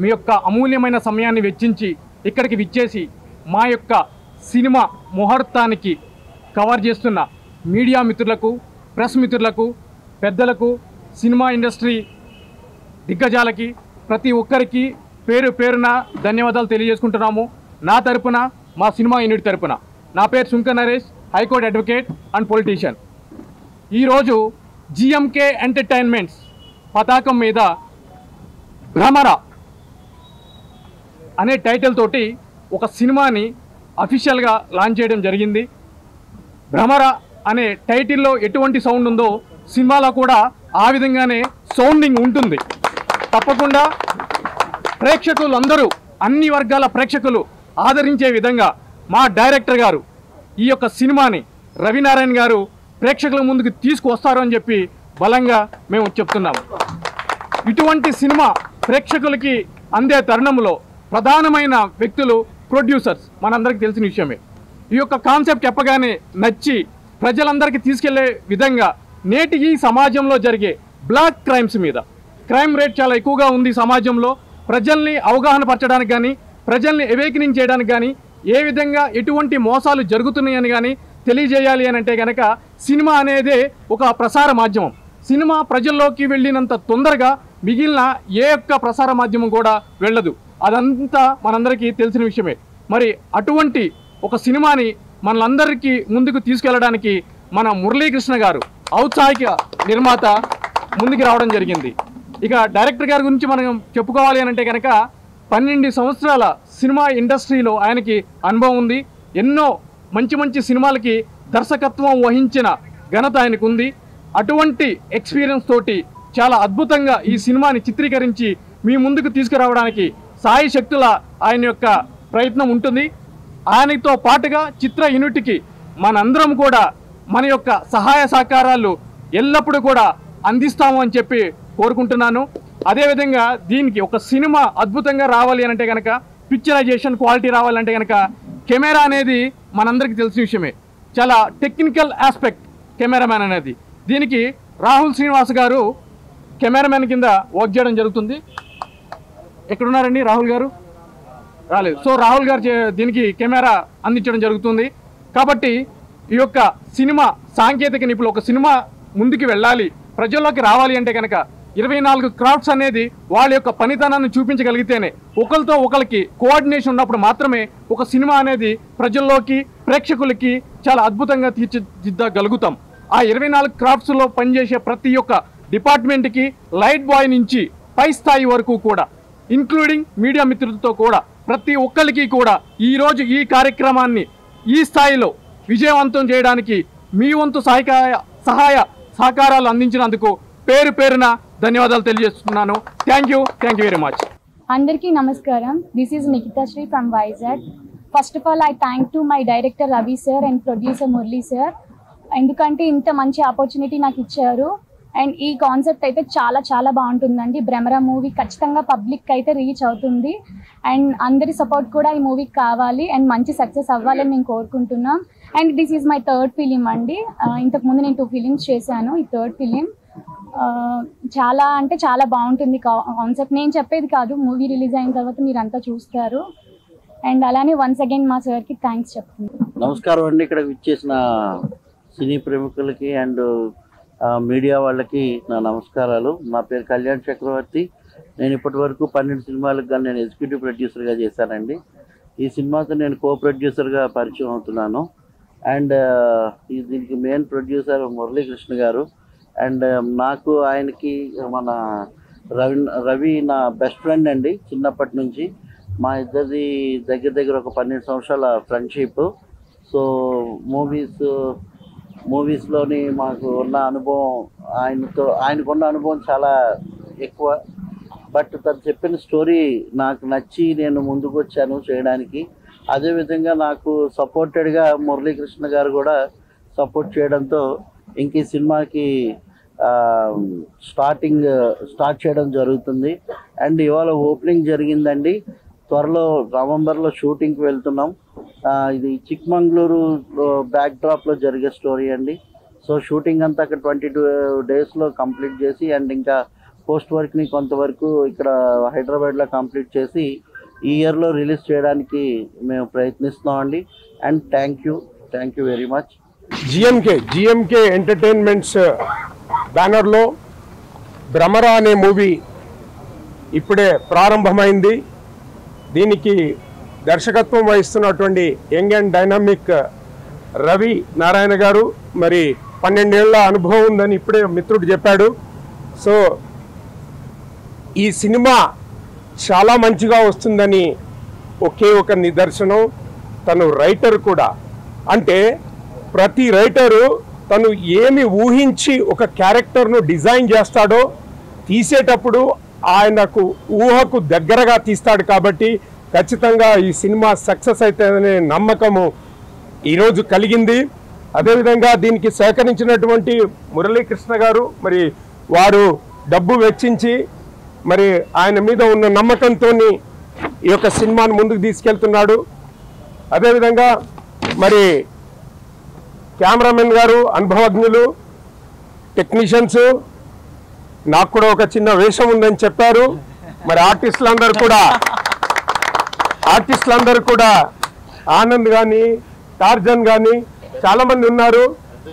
మీ యొక్క అమూల్యమైన సమయాన్ని వెచ్చించి ఇక్కడికి విచ్చేసి మా యొక్క సినిమా ముహూర్తానికి కవర్ చేస్తున్న మీడియా మిత్రులకు ప్రెస్ మిత్రులకు పెద్దలకు సినిమా ఇండస్ట్రీ దిగ్గజాలకి ప్రతి ఒక్కరికి పేరు పేరున ధన్యవాదాలు తెలియజేసుకుంటున్నాము నా తరపున మా సినిమా యూనిట్ తరపున నా పేరు Sunkar Naresh high court advocate and politician ఈరోజు జిఎంకే ఎంటర్టైన్మెంట్స్ పతాకం మీద భ్రమర అనే టైటిల్ తోటి ఒక సినిమాని అఫీషియల్గా లాంచ్ చేయడం జరిగింది భ్రమర అనే టైటిల్లో ఎటువంటి సౌండ్ ఉందో సినిమాలో కూడా ఆ విధంగానే సౌండింగ్ ఉంటుంది తప్పకుండా ప్రేక్షకులు అందరూ అన్ని వర్గాల ప్రేక్షకులు ఆదరించే విధంగా మా డైరెక్టర్ గారు ఈ యొక్క సినిమాని రవినారాయణ గారు ప్రేక్షకుల ముందుకు తీసుకువస్తారు అని చెప్పి బలంగా మేము చెప్తున్నాము ఇటువంటి సినిమా ప్రేక్షకులకి అందే తరుణంలో ప్రధానమైన వ్యక్తులు ప్రొడ్యూసర్స్ మనందరికీ తెలిసిన విషయమే ఈ యొక్క కాన్సెప్ట్ చెప్పగానే నచ్చి ప్రజలందరికీ తీసుకెళ్లే విధంగా నేటి ఈ సమాజంలో జరిగే బ్లాక్ క్రైమ్స్ మీద క్రైమ్ రేట్ చాలా ఎక్కువగా ఉంది సమాజంలో ప్రజల్ని అవగాహన పరచడానికి కానీ ప్రజల్ని ఎవేకనింగ్ చేయడానికి కానీ ఏ విధంగా ఎటువంటి మోసాలు జరుగుతున్నాయని కానీ తెలియజేయాలి అని అంటే కనుక సినిమా అనేదే ఒక ప్రసార మాధ్యమం సినిమా ప్రజల్లోకి వెళ్ళినంత తొందరగా మిగిలిన ఏ ఒక్క ప్రసార మాధ్యమం కూడా వెళ్ళదు అదంతా మనందరికీ తెలిసిన విషయమే మరి అటువంటి ఒక సినిమాని మనందరికీ ముందుకు తీసుకెళ్ళడానికి మన మురళీకృష్ణ గారు ఔత్సాహిక నిర్మాత ముందుకు రావడం జరిగింది ఇక డైరెక్టర్ గారి గురించి మనం చెప్పుకోవాలి అని అంటే కనుక పన్నెండు సంవత్సరాల సినిమా ఇండస్ట్రీలో ఆయనకి అనుభవం ఉంది ఎన్నో మంచి మంచి సినిమాలకి దర్శకత్వం వహించిన ఘనత ఆయనకు ఉంది అటువంటి ఎక్స్పీరియన్స్ తోటి చాలా అద్భుతంగా ఈ సినిమాని చిత్రీకరించి మీ ముందుకు తీసుకురావడానికి సాయి శక్తుల ఆయన యొక్క ప్రయత్నం ఉంటుంది ఆయనతో పాటుగా చిత్ర యూనిట్కి మనందరం కూడా మన యొక్క సహాయ సహకారాలు ఎల్లప్పుడూ కూడా అందిస్తాము అని చెప్పి కోరుకుంటున్నాను అదేవిధంగా దీనికి ఒక సినిమా అద్భుతంగా రావాలి అంటే కనుక పిక్చరైజేషన్ క్వాలిటీ రావాలంటే కనుక కెమెరా అనేది మనందరికీ తెలిసిన విషయమే చాలా టెక్నికల్ ఆస్పెక్ట్ కెమెరామ్యాన్ అనేది దీనికి రాహుల్ శ్రీనివాస్ గారు కెమెరామ్యాన్ కింద వర్క్ చేయడం జరుగుతుంది ఎక్కడున్నారండి రాహుల్ గారు రాలేదు సో రాహుల్ గారు చే- దీనికి కెమెరా అందించడం జరుగుతుంది కాబట్టి ఈ యొక్క సినిమా సాంకేతిక నిపుణులు ఒక సినిమా ముందుకు వెళ్ళాలి ప్రజల్లోకి రావాలి అంటే కనుక ఇరవై నాలుగు క్రాఫ్ట్స్ అనేది వాళ్ళ యొక్క పనితనాన్ని చూపించగలిగితేనే ఒకరితో ఒకరికి కోఆర్డినేషన్ ఉన్నప్పుడు మాత్రమే ఒక సినిమా అనేది ప్రజల్లోకి ప్రేక్షకులకి చాలా అద్భుతంగా తీర్చిదిద్దగలుగుతాం ఆ ఇరవై నాలుగు క్రాఫ్ట్స్లో పనిచేసే ప్రతి ఒక్క డిపార్ట్మెంట్కి లైట్ బాయ్ నుంచి పై స్థాయి వరకు కూడా ఇంక్లూడింగ్ మీడియా మిత్రులతో కూడా ప్రతి ఒక్కరికి కూడా ఈరోజు ఈ కార్యక్రమాన్ని ఈ స్థాయిలో విజయవంతం చేయడానికి మీ వంతు సహాయ సహాయ సహకారాలు అందించినందుకు పేరు పేరున ధన్యవాదాలు తెలియజేస్తున్నాను thank you thank you very much అందరికీ నమస్కారం this is Nikitha Sri from Vizag first of all I thank to my director Ravi sir and producer Murali sir ఎందుకంటే ఇంత మంచి ఆపర్చునిటీ నాకు ఇచ్చారు అండ్ ఈ కాన్సెప్ట్ అయితే చాలా చాలా బాగుంటుందండి భ్రమర మూవీ ఖచ్చితంగా పబ్లిక్ అయితే రీచ్ అవుతుంది అండ్ అందరి సపోర్ట్ కూడా ఈ మూవీకి కావాలి అండ్ మంచి సక్సెస్ అవ్వాలని మేము కోరుకుంటున్నాం and this is my third film అండి ఆ, ఇంతకుముందు నేను టూ ఫిలిమ్స్ చేశాను ఈ థర్డ్ ఫిలిం ఆ, చాలా అంటే చాలా బాగుంటుంది కాన్సెప్ట్ నేను చెప్పేది కాదు మూవీ రిలీజ్ అయిన తర్వాత మీరంతా చూస్తారు అండ్ అలానే వన్స్ అగైన్ మా సార్కి థ్యాంక్స్ చెప్తున్నాను నమస్కారం అండి ఇక్కడ విచ్చేసిన సినీ ప్రముఖులకి అండ్ మీడియా వాళ్ళకి నా నమస్కారాలు నా పేరు కళ్యాణ్ చక్రవర్తి నేను ఇప్పటి వరకు పన్నెండు సినిమాలకు కానీ నేను ఎగ్జిక్యూటివ్ ప్రొడ్యూసర్గా చేశానండి ఈ సినిమాతో నేను కో ప్రొడ్యూసర్గా పరిచయం అవుతున్నాను అండ్ ఈ దీనికి మెయిన్ ప్రొడ్యూసర్ మురళీకృష్ణ గారు అండ్ నాకు ఆయనకి మన రవి రవి నా బెస్ట్ ఫ్రెండ్ అండి చిన్నప్పటి నుంచి మా ఇద్దరిది దగ్గర దగ్గర ఒక పన్నెండు సంవత్సరాల ఫ్రెండ్షిప్ సో మూవీస్ మూవీస్లోని మాకు ఉన్న అనుభవం ఆయనతో ఆయనకున్న అనుభవం చాలా ఎక్కువ బట్ తను చెప్పిన స్టోరీ నాకు నచ్చి నేను ముందుకు వచ్చాను చేయడానికి అదేవిధంగా నాకు సపోర్టెడ్గా మురళీకృష్ణ గారు కూడా సపోర్ట్ చేయడంతో ఇంక ఈ సినిమాకి స్టార్టింగ్ స్టార్ట్ చేయడం జరుగుతుంది అండ్ ఇవాళ ఓపెనింగ్ జరిగిందండి త్వరలో నవంబర్లో షూటింగ్కి వెళ్తున్నాం ఆ, ఇది చిక్మంగళూరు బ్యాక్ డ్రాప్లో జరిగే స్టోరీ అండి సో షూటింగ్ అంతా అక్కడ ట్వంటీ టూ డేస్లో కంప్లీట్ చేసి అండ్ ఇంకా పోస్ట్ వర్క్ని కొంతవరకు ఇక్కడ హైదరాబాద్లో కంప్లీట్ చేసి ఈ ఇయర్లో రిలీజ్ చేయడానికి మేము ప్రయత్నిస్తున్నామండి and thank you thank you very much GMK GMK entertainments బ్యానర్లో భ్రమర అనే మూవీ ఇప్పుడే ప్రారంభమైంది దీనికి దర్శకత్వం వహిస్తున్నటువంటి young and dynamic Ravi Narayana గారు మరి పన్నెండేళ్ల అనుభవం ఉందని ఇప్పుడే మిత్రుడు చెప్పాడు సో ఈ సినిమా చాలా మంచిగా వస్తుందని ఒకే ఒక నిదర్శనం తను రైటర్ కూడా అంటే ప్రతి రైటరు తను ఏమి ఊహించి ఒక క్యారెక్టర్ను డిజైన్ చేస్తాడో తీసేటప్పుడు ఆయనకు ఊహకు దగ్గరగా తీస్తాడు కాబట్టి ఖచ్చితంగా ఈ సినిమా సక్సెస్ అవుతుందనే నమ్మకము ఈరోజు కలిగింది అదేవిధంగా దీనికి సహకరించినటువంటి మురళీకృష్ణ గారు మరి వారు డబ్బు వెచ్చించి మరి ఆయన మీద ఉన్న నమ్మకంతో ఈ యొక్క సినిమాను ముందుకు తీసుకెళ్తున్నాడు అదేవిధంగా మరి కెమెరామెన్ గారు అనుభవజ్ఞులు టెక్నీషియన్స్ నాకు కూడా ఒక చిన్న వేషం ఉందని చెప్పారు మరి ఆర్టిస్టులందరూ కూడా ఆర్టిస్టులందరూ కూడా ఆనంద్ కానీ టార్జన్ కానీ చాలా మంది ఉన్నారు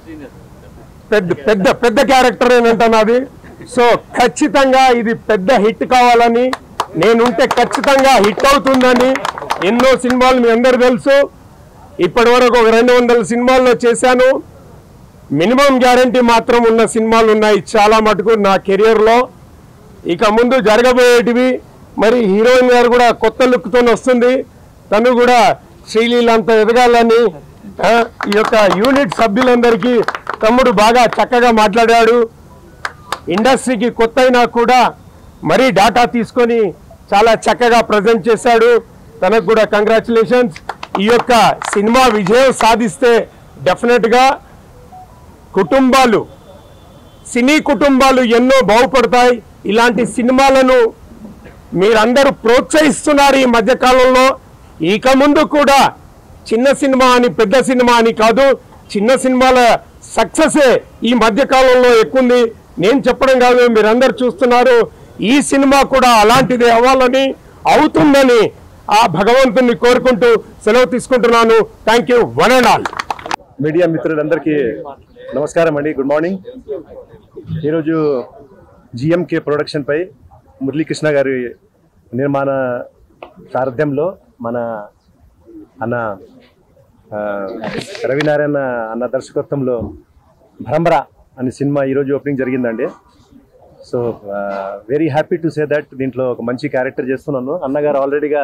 పెద్ద పెద్ద పెద్ద క్యారెక్టర్ ఏంటన్నది సో ఖచ్చితంగా ఇది పెద్ద హిట్ కావాలని నేనుంటే ఖచ్చితంగా హిట్ అవుతుందని ఎన్నో సినిమాలు మీ అందరు తెలుసు ఇప్పటి వరకు ఒక రెండు వందల సినిమాల్లో చేశాను మినిమం గ్యారంటీ మాత్రం ఉన్న సినిమాలు ఉన్నాయి చాలా మటుకు నా కెరియర్లో ఇక ముందు జరగబోయేటివి మరి హీరోయిన్ గారు కూడా కొత్త లుక్తో వస్తుంది తను కూడా శ్రీలీలంత ఎదగాలని ఆ, ఈ యొక్క యూనిట్ సభ్యులందరికీ తమ్ముడు బాగా చక్కగా మాట్లాడాడు ఇండస్ట్రీకి కొత్త అయినా కూడా మరీ డాటా తీసుకొని చాలా చక్కగా ప్రజెంట్ చేశాడు తనకు కూడా కంగ్రాచులేషన్స్ ఈ యొక్క సినిమా విజయం సాధిస్తే డెఫినెట్గా కుటుంబాలు సినీ కుటుంబాలు ఎన్నో బాగుపడతాయి ఇలాంటి సినిమాలను మీరందరూ ప్రోత్సహిస్తున్నారు ఈ మధ్య కాలంలో ఇక ముందు కూడా చిన్న సినిమా అని పెద్ద సినిమా అని కాదు చిన్న సినిమాల సక్సెసే ఈ మధ్య కాలంలో ఎక్కుంది నేను చెప్పడం కాదు మీరందరూ చూస్తున్నారు ఈ సినిమా కూడా అలాంటిది అవ్వాలని అవుతుందని ఆ భగవంతుని కోరుకుంటూ సెలవు తీసుకుంటున్నాను thank you one and all media మిత్రులందరికీ నమస్కారం అండి గుడ్ మార్నింగ్ ఈరోజు జిఎంకే ప్రొడక్షన్పై మురళీకృష్ణ గారి నిర్మాణ సారథ్యంలో మన అన్న ఆ, రవినారాయణ అన్న దర్శకత్వంలో భ్రమర అనే సినిమా ఈరోజు ఓపెనింగ్ జరిగిందండి so very happy to say that దీంట్లో ఒక మంచి క్యారెక్టర్ చేస్తున్నాను అన్నగారు ఆల్రెడీగా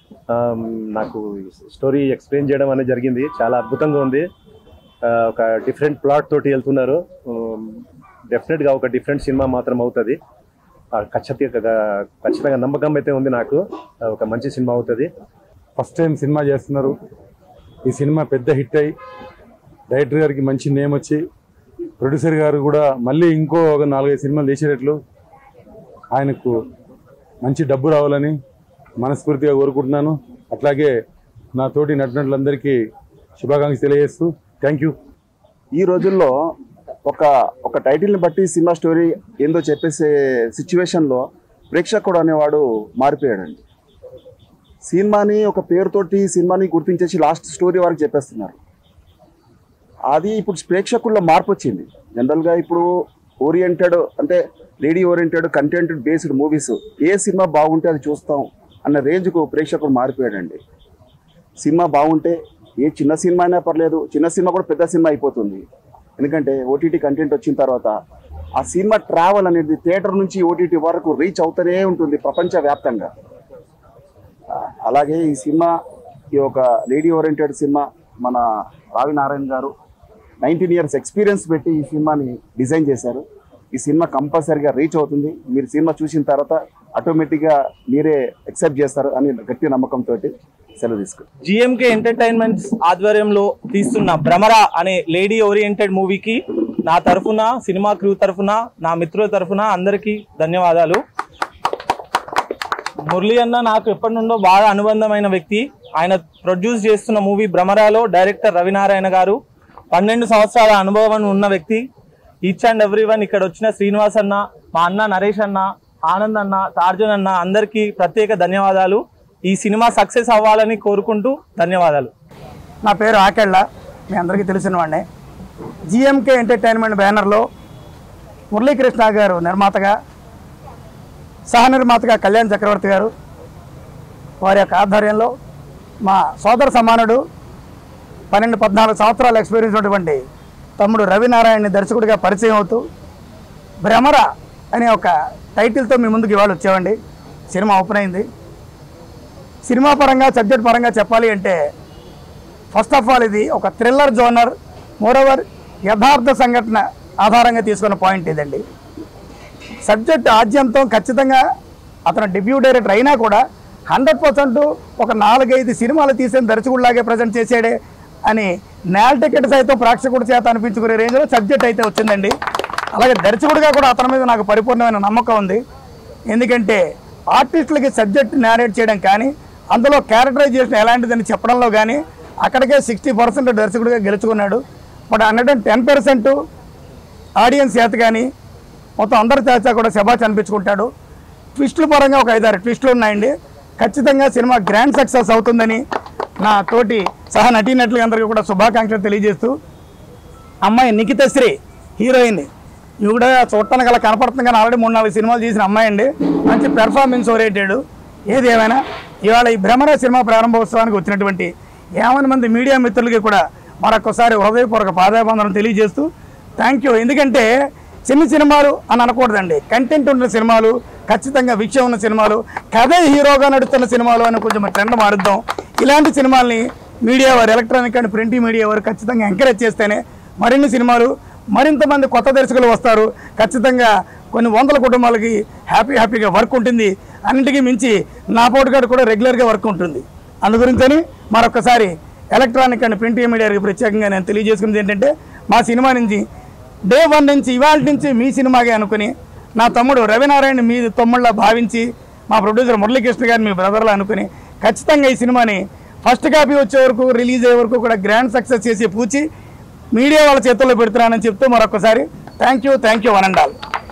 నాకు స్టోరీ ఎక్స్ప్లెయిన్ చేయడం అనేది జరిగింది చాలా అద్భుతంగా ఉంది ఆ, ఒక డిఫరెంట్ ప్లాట్ తోటి వెళ్తున్నారు డెఫినెట్గా ఒక డిఫరెంట్ సినిమా మాత్రం అవుతుంది ఆ, ఖచ్చితంగా ఖచ్చితంగా నమ్మకం అయితే ఉంది నాకు ఆ, ఒక మంచి సినిమా అవుతుంది ఫస్ట్ టైం సినిమా చేస్తున్నారు ఈ సినిమా పెద్ద హిట్ అయ్యి డైరెక్టర్ గారికి మంచి నేమ్ వచ్చి ప్రొడ్యూసర్ గారు కూడా మళ్ళీ ఇంకో ఒక నాలుగైదు సినిమాలు తీసేటట్లు ఆయనకు మంచి డబ్బు రావాలని మనస్ఫూర్తిగా కోరుకుంటున్నాను అట్లాగే నా తోటి నటినట్లందరికీ శుభాకాంక్షలు తెలియజేస్తూ థ్యాంక్ యూ ఈ రోజుల్లో ఒక ఒక టైటిల్ని బట్టి సినిమా స్టోరీ ఏందో చెప్పేసే సిచ్యువేషన్లో ప్రేక్షకుడు అనేవాడు మారిపోయాడండి సినిమాని ఒక పేరుతోటి సినిమాని గుర్తించేసి లాస్ట్ స్టోరీ వరకు చెప్పేస్తున్నారు అది ఇప్పుడు ప్రేక్షకుల్లో మార్పు వచ్చింది జనరల్గా ఇప్పుడు ఓరియంటెడ్ అంటే lady oriented content based movies ఏ సినిమా బాగుంటే అది చూస్తాం అన్న రేంజ్కు ప్రేక్షకుడు మారిపోయాడండి సినిమా బాగుంటే ఏ చిన్న సినిమా అయినా పర్లేదు చిన్న సినిమా కూడా పెద్ద సినిమా అయిపోతుంది ఎందుకంటే ఓటీటీ కంటెంట్ వచ్చిన తర్వాత ఆ సినిమా ట్రావెల్ అనేది థియేటర్ నుంచి ఓటీటీ వరకు రీచ్ అవుతూనే ఉంటుంది ప్రపంచవ్యాప్తంగా ఆ, అలాగే ఈ సినిమా ఈ ఒక లేడీ ఓరియంటెడ్ సినిమా మన రావి నారాయణ గారు నైన్టీన్ ఇయర్స్ ఎక్స్పీరియన్స్ పెట్టి ఈ సినిమాని డిజైన్ చేశారు ఈ సినిమా కంపల్సరీగా రీచ్ అవుతుంది మీరు సినిమా చూసిన తర్వాత ఆటోమేటిక్గా మీరే యాక్సెప్ట్ చేస్తారు అని గట్టి నమ్మకంతో సెలవు తీసుకుంటారు జిఎంకే ఎంటర్టైన్మెంట్స్ ఆధ్వర్యంలో తీస్తున్న భ్రమర అనే లేడీ ఓరియంటెడ్ మూవీకి నా తరఫున సినిమా క్రూ తరఫున నా మిత్రుల తరఫున అందరికీ ధన్యవాదాలు మురళి అన్న నాకు ఎప్పటి నుండో బాగా అనుబంధమైన వ్యక్తి ఆయన ప్రొడ్యూస్ చేస్తున్న మూవీ భ్రమరాలో డైరెక్టర్ రవినారాయణ గారు పన్నెండు సంవత్సరాల అనుభవం ఉన్న వ్యక్తి ఈచ్ అండ్ ఎవ్రీ వన్ ఇక్కడ వచ్చిన శ్రీనివాస్ అన్న మా అన్న నరేష్ అన్న ఆనంద్ అన్న టార్జున్ అన్న అందరికీ ప్రత్యేక ధన్యవాదాలు ఈ సినిమా సక్సెస్ అవ్వాలని కోరుకుంటూ ధన్యవాదాలు నా పేరు ఆకెళ్ళ మీ అందరికీ తెలిసిన వాడిని జిఎంకే ఎంటర్టైన్మెంట్ బ్యానర్లో మురళీకృష్ణ గారు నిర్మాతగా సహ నిర్మాతగా కళ్యాణ్ చక్రవర్తి గారు వారి యొక్క ఆధ్వర్యంలో మా సోదర సమానుడు పన్నెండు పద్నాలుగు సంవత్సరాల ఎక్స్పీరియన్స్ ఉన్నటువంటి తమ్ముడు రవినారాయణని దర్శకుడిగా పరిచయం అవుతూ భ్రమర అనే ఒక టైటిల్తో మీ ముందుకు ఇవాళ వచ్చామండి సినిమా ఓపెన్ అయింది సినిమా పరంగా సబ్జెక్ట్ పరంగా చెప్పాలి అంటే ఫస్ట్ ఆఫ్ ఆల్ ఇది ఒక థ్రిల్లర్ జోనర్ మోరోవర్ యథార్థ సంఘటన ఆధారంగా తీసుకున్న పాయింట్ ఇదండి సబ్జెక్ట్ ఆద్యంతం ఖచ్చితంగా అతను డెబ్యూ డైరెక్టర్ అయినా కూడా హండ్రెడ్ పర్సెంట్ ఒక నాలుగైదు సినిమాలు తీసిన దర్శకుడిలాగే ప్రజెంట్ చేసాడే అని నేల టికెట్ సైతం ప్రేక్షకుడి చేత అనిపించుకునే రేంజ్లో సబ్జెక్ట్ అయితే వచ్చిందండి అలాగే దర్శకుడిగా కూడా అతని మీద నాకు పరిపూర్ణమైన నమ్మకం ఉంది ఎందుకంటే ఆర్టిస్టులకి సబ్జెక్ట్ నేరేట్ చేయడం కానీ అందులో క్యారెక్టరైజేషన్ ఎలాంటిదని చెప్పడంలో కానీ అక్కడికే సిక్స్టీ పర్సెంట్ దర్శకుడిగా గెలుచుకున్నాడు but hundred and ten percent audience చేత కానీ మొత్తం అందరి చేత కూడా శబాచ్ అనిపించుకుంటాడు ట్విస్టుల పరంగా ఒక ఐదారు ట్విస్టులు ఉన్నాయండి ఖచ్చితంగా సినిమా గ్రాండ్ సక్సెస్ అవుతుందని నా తోటి సహ నటీనటులు అందరికీ కూడా శుభాకాంక్షలు తెలియజేస్తూ అమ్మాయి నిఖితశ్రీ హీరోయిన్ ఇవి కూడా చూడటానికి అలా కనపడుతుంది కానీ ఆల్రెడీ మూడు నాలుగు సినిమాలు చేసిన అమ్మాయి అండి మంచి పెర్ఫార్మెన్స్ ఓరియంటెడ్ ఏది ఏమైనా ఇవాళ ఈ భ్రమర సినిమా ప్రారంభోత్సవానికి వచ్చినటువంటి యావన్ మంది మీడియా మిత్రులకి కూడా మరొకసారి హృదయపూర్వక పాదాబంధనం తెలియజేస్తూ థ్యాంక్ యూ ఎందుకంటే చిన్న సినిమాలు అని అనకూడదండి కంటెంట్ ఉన్న సినిమాలు ఖచ్చితంగా విషయం ఉన్న సినిమాలు కథే హీరోగా నడుస్తున్న సినిమాలు అని కొంచెం ట్రెండ్ మారుద్దాం ఇలాంటి సినిమాల్ని మీడియా వారు ఎలక్ట్రానిక్ అండ్ ప్రింట్ మీడియా వారు ఖచ్చితంగా ఎంకరేజ్ చేస్తేనే మరిన్ని సినిమాలు మరింత మంది కొత్త దర్శకులు వస్తారు ఖచ్చితంగా కొన్ని వందల కుటుంబాలకి హ్యాపీ హ్యాపీగా వర్క్ ఉంటుంది అన్నింటికీ మించి నా పోటుగాడు కూడా రెగ్యులర్గా వర్క్ ఉంటుంది అందు గురించని మరొకసారి ఎలక్ట్రానిక్ అండ్ ప్రింట్ మీడియాకి ప్రత్యేకంగా నేను తెలియజేసుకున్నది ఏంటంటే మా సినిమా నుంచి డే వన్ నుంచి ఇవాళ నుంచి మీ సినిమాగే అనుకుని నా తమ్ముడు రవినారాయణ మీ తమ్ముళ్ళ భావించి మా ప్రొడ్యూసర్ మురళీకృష్ణ గారిని మీ బ్రదర్లా అనుకుని ఖచ్చితంగా ఈ సినిమాని ఫస్ట్ కాపీ వచ్చే వరకు రిలీజ్ అయ్యే వరకు కూడా గ్రాండ్ సక్సెస్ చేసి పూచి మీడియా వాళ్ళ చేతుల్లో పెడుతున్నానని చెప్తూ మరొకసారి thank you thank you one and all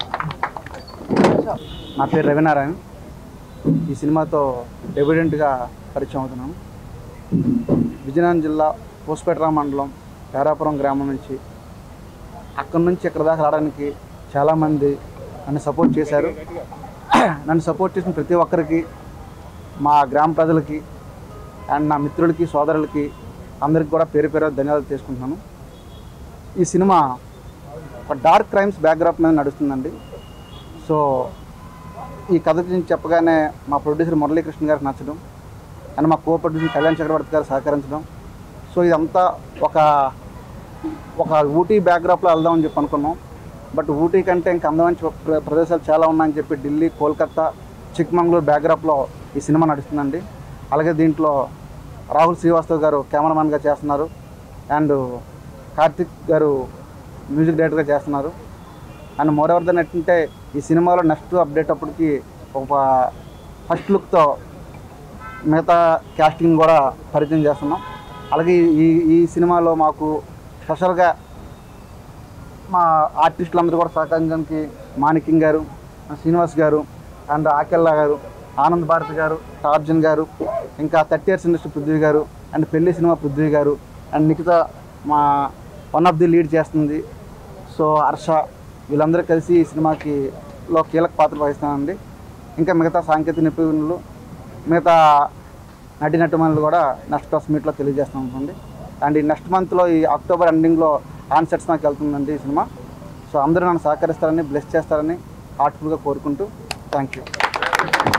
నా పేరు రవినారాయణ ఈ సినిమాతో డెబ్యూడెంట్గా పరిచయం అవుతున్నాను విజయనగరం జిల్లా పూసపేటరా మండలం పేరాపురం గ్రామం నుంచి అక్కడి నుంచి ఇక్కడ దాకా రావడానికి చాలామంది నన్ను సపోర్ట్ చేశారు నన్ను సపోర్ట్ చేసిన ప్రతి ఒక్కరికి మా గ్రామ ప్రజలకి అండ్ నా మిత్రులకి సోదరులకి అందరికి కూడా పేరు పేరు ధన్యవాదాలు చేసుకుంటున్నాను ఈ సినిమా ఒక డార్క్ క్రైమ్స్ బ్యాక్గ్రాప్ మీద నడుస్తుందండి సో ఈ కథ గురించి చెప్పగానే మా ప్రొడ్యూసర్ మురళీకృష్ణ గారికి నచ్చడం అండ్ మా కో ప్రొడ్యూసర్ కళ్యాణ్ చక్రవర్తి గారు సహకరించడం సో ఇదంతా ఒక ఒక ఊటీ బ్యాక్డ్రాప్లో వెళ్దామని చెప్పి అనుకున్నాం బట్ ఊటీ కంటే ఇంకా అందమైన చో- ప్ర- ప్రదేశాలు చాలా ఉన్నాయని చెప్పి ఢిల్లీ కోల్కతా చిక్మంగళూరు బ్యాక్డ్రాప్లో ఈ సినిమా నడుస్తుందండి అలాగే దీంట్లో రాహుల్ శ్రీవాస్తవ్ గారు కెమెరామ్యాన్గా చేస్తున్నారు అండ్ కార్తిక్ గారు మ్యూజిక్ డైరెక్టర్గా చేస్తున్నారు అండ్ మోరెవర్ దన్ ఏంటంటే ఈ సినిమాలో నెక్స్ట్ అప్డేట్ అప్పటికి ఒక ఫస్ట్ లుక్తో మిగతా క్యాస్టింగ్ కూడా పరిచయం చేస్తున్నాం అలాగే ఈ ఈ సినిమాలో మాకు స్పెషల్గా మా ఆర్టిస్టులందరూ కూడా సహకరించడానికి మాణిక్యం గారు శ్రీనివాస్ గారు అండ్ ఆకెల్లా గారు ఆనంద్ భారతి గారు టార్జన్ గారు ఇంకా థర్టీ ఇయర్స్ ఇండస్ట్రీ పృథ్వీ గారు అండ్ పెళ్లి సినిమా పృథ్వీ గారు అండ్ నిఖిత మా వన్ ఆఫ్ ది లీడ్ చేస్తుంది సో హర్ష వీళ్ళందరూ కలిసి ఈ సినిమాకి లో కీలక పాత్ర వహిస్తానండి ఇంకా మిగతా సాంకేతిక నిపుణులు మిగతా నటి నటుమణులు కూడా నెక్స్ట్ ప్రెస్ మీట్లో తెలియజేస్తాం అనుకోండి అండ్ ఈ నెక్స్ట్ మంత్లో ఈ అక్టోబర్ ఎండింగ్లో ఆన్ సెట్స్ నాకు వెళ్తుందండి ఈ సినిమా సో అందరూ నన్ను సహకరిస్తారని బ్లెస్ చేస్తారని హార్ట్ఫుల్గా కోరుకుంటూ థ్యాంక్ యూ